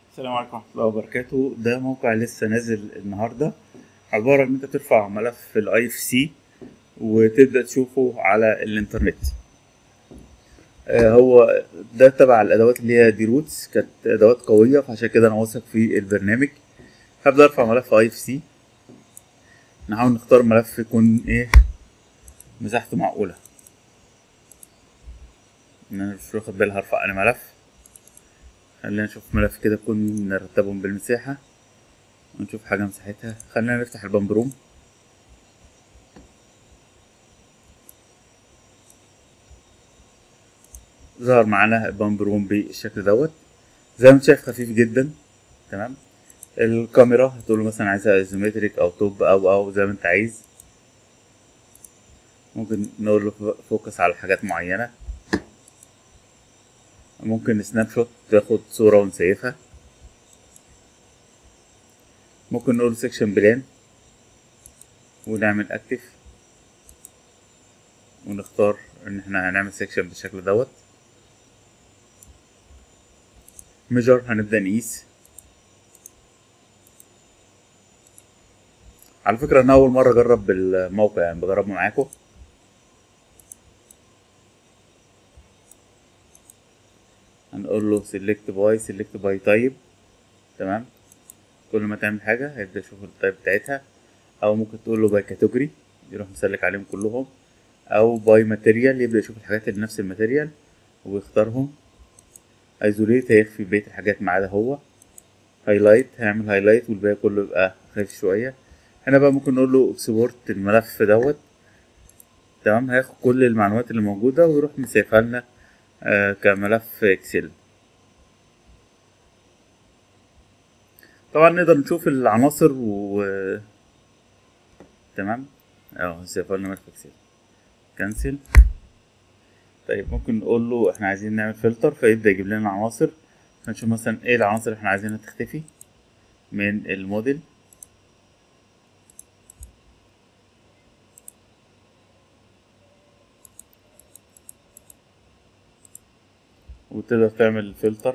السلام عليكم ورحمة الله وبركاته ده موقع لسه نازل النهاردة عبارة إن أنت ترفع ملف في الاي اف سي وتبدأ تشوفه على الإنترنت آه، هو ده تبع الأدوات اللي هي دي روتس كانت أدوات قوية فعشان كده أنا واثق في البرنامج هبدأ أرفع ملف اي اف سي نحاول نختار ملف يكون إيه مساحته معقولة إن أنا مش واخد بالي هرفع أنا ملف خلينا نشوف ملف كده يكون نرتبهم بالمساحة ونشوف حاجة مساحتها خلينا نفتح البامبروم ظهر معانا البامبروم بالشكل دوت زي ما انت شايف خفيف جدا تمام الكاميرا هتقول له مثلا عايزها ايزومتريك او توب او او زي ما انت عايز ممكن نقول له فوكس على حاجات معينة ممكن سناب شوت تاخد صورة ونسيفها ممكن نقول سيكشن بلان ونعمل اكتف ونختار ان احنا هنعمل سيكشن بالشكل دوت ميجر هنبدأ نقيس على فكرة انا اول مرة اجرب الموقع يعني بجربه معاكم هنقول له select by select by type تمام كل ما تعمل حاجة هيبدأ يشوف التايب بتاعتها أو ممكن تقول له باي كاتيجوري يروح مسلك عليهم كلهم أو باي ماتيريال يبدأ يشوف الحاجات اللي نفس الماتيريال ويختارهم ايزوليت هيخفي بقية الحاجات ما عدا هو هايلايت هيعمل هايلايت والباقي كله يبقى خفيف شوية هنا بقى ممكن نقول له اكسبورت الملف دوت تمام هياخد كل المعلومات اللي موجودة ويروح مسيفها لنا آه كملف اكسل طبعا نقدر نشوف العناصر و تمام اه سيفها لنا ملف اكسل كنسل طيب ممكن نقول له احنا عايزين نعمل فلتر فيبدأ يجيب لنا عناصر هنشوف مثلا ايه العناصر اللي احنا عايزينها تختفي من الموديل وتقدر تعمل فلتر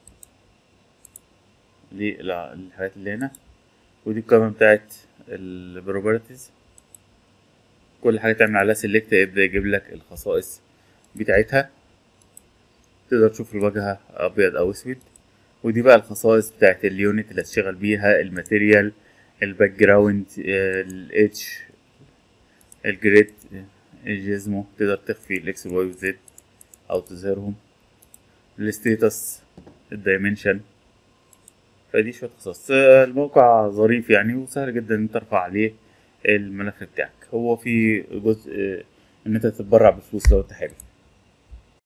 للحاجات اللي هنا ودي القائمة بتاعت البروبرتيز كل حاجة تعمل عليها سيلكت يبدأ يجيب لك الخصائص بتاعتها تقدر تشوف الواجهة أبيض أو أسود ودي بقى الخصائص بتاعت اليونت اللي هتشتغل بيها الماتيريال الباك جراوند الاتش الجريد الجيزمو تقدر تخفي الاكس والواي والزد او تظهرهم الستيتس الدايمنشن فدي شوية خصائص الموقع ظريف يعني وسهل جدا ان انت ترفع عليه الملف بتاعك هو في جزء ان انت تتبرع بفلوس لو انت حابب